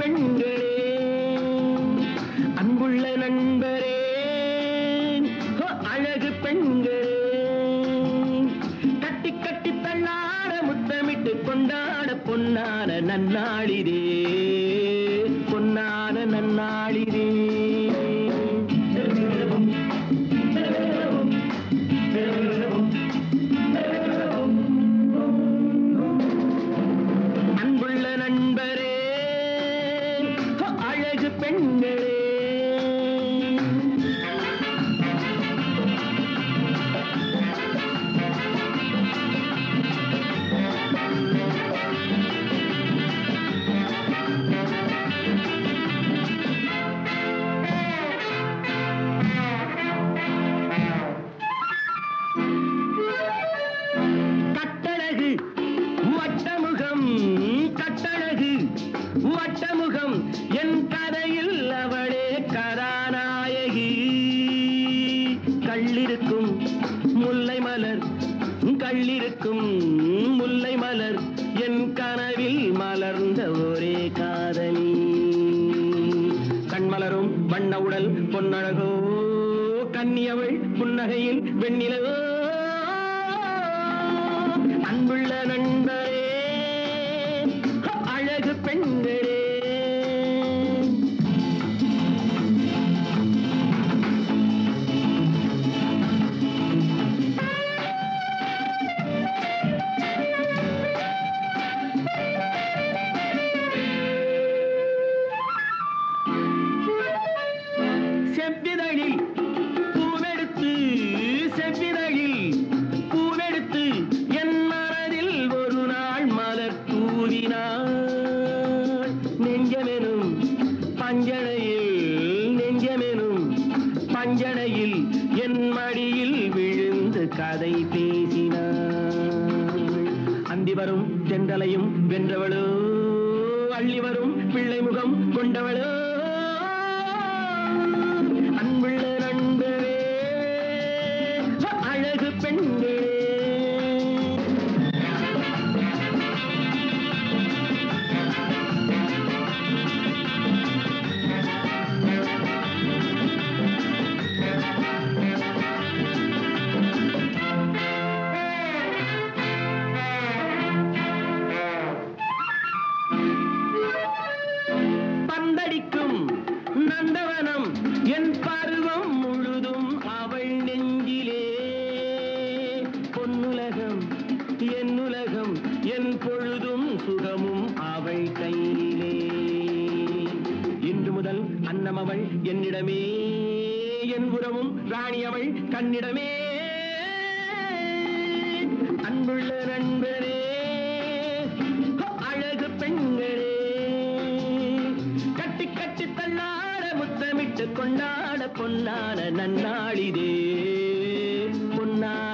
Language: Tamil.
பெண்களே அன்புள்ள நண்பரே ஹோ, அழகு பெண்களே கட்டி கட்டி தள்ளாட முத்தமிட்டு கொண்டாட பொன்னான நன்னாளிதே பொன்னான நன்னாளிதே அன்புள்ள நண்பரே ஹோ, அழகு பெண்களே கட்டழகு வட்டமுகம் கட்டழகு வட்டமுகம் என் கதையில் அவளே கதாநாயகி கள்ளிருக்கும் முல்லை மலர் கள்ளிருக்கும் முல்லை மலர் என் கனவில் மலர்ந்த ஒரே காதலி கண்மலரும் வண்ண உடல் பொன்னழகோ கன்னியவள் புன்னகையில் வெண்ணிலவோ அன்புள்ள நண்பரே அழகு பெண்களே செவ்விதழில் பூவெடுத்து செவ்விதழில் பூவெடுத்து என் மனதில் ஒரு நாள் மலர் தூவினாள் நெஞ்சமெனும் பஞ்சனையில் நெஞ்சமெனும் பஞ்சனையில் என் மடியில் விழுந்து கதை பேசினாள் அந்தி வரும் தென்றலையும் வென்றவளோ அள்ளி வரும் பிள்ளை முகம் கொண்டவளோ அன்புள்ள நண்பரே அழகு பெண்களே பந்தடிக்கும் நந்தவனம் என் பருவம் முழுதும் அவள் நெஞ்சிலே பொன்னுலகம் என் உலகம் என் பொழுதும் சுகமும் அவள் கையிலே இன்று முதல் அன்னம் அவள் என்னிடமே என் உறவும் ராணி அவள் கண்ணிடமே அன்புள்ள நண்பரே அழகு பெண்களே கட்டி கட்டி தள்ளாட முத்தமிட்டு கொண்டாட பொன்னான நன்னாளிதே பொன்னான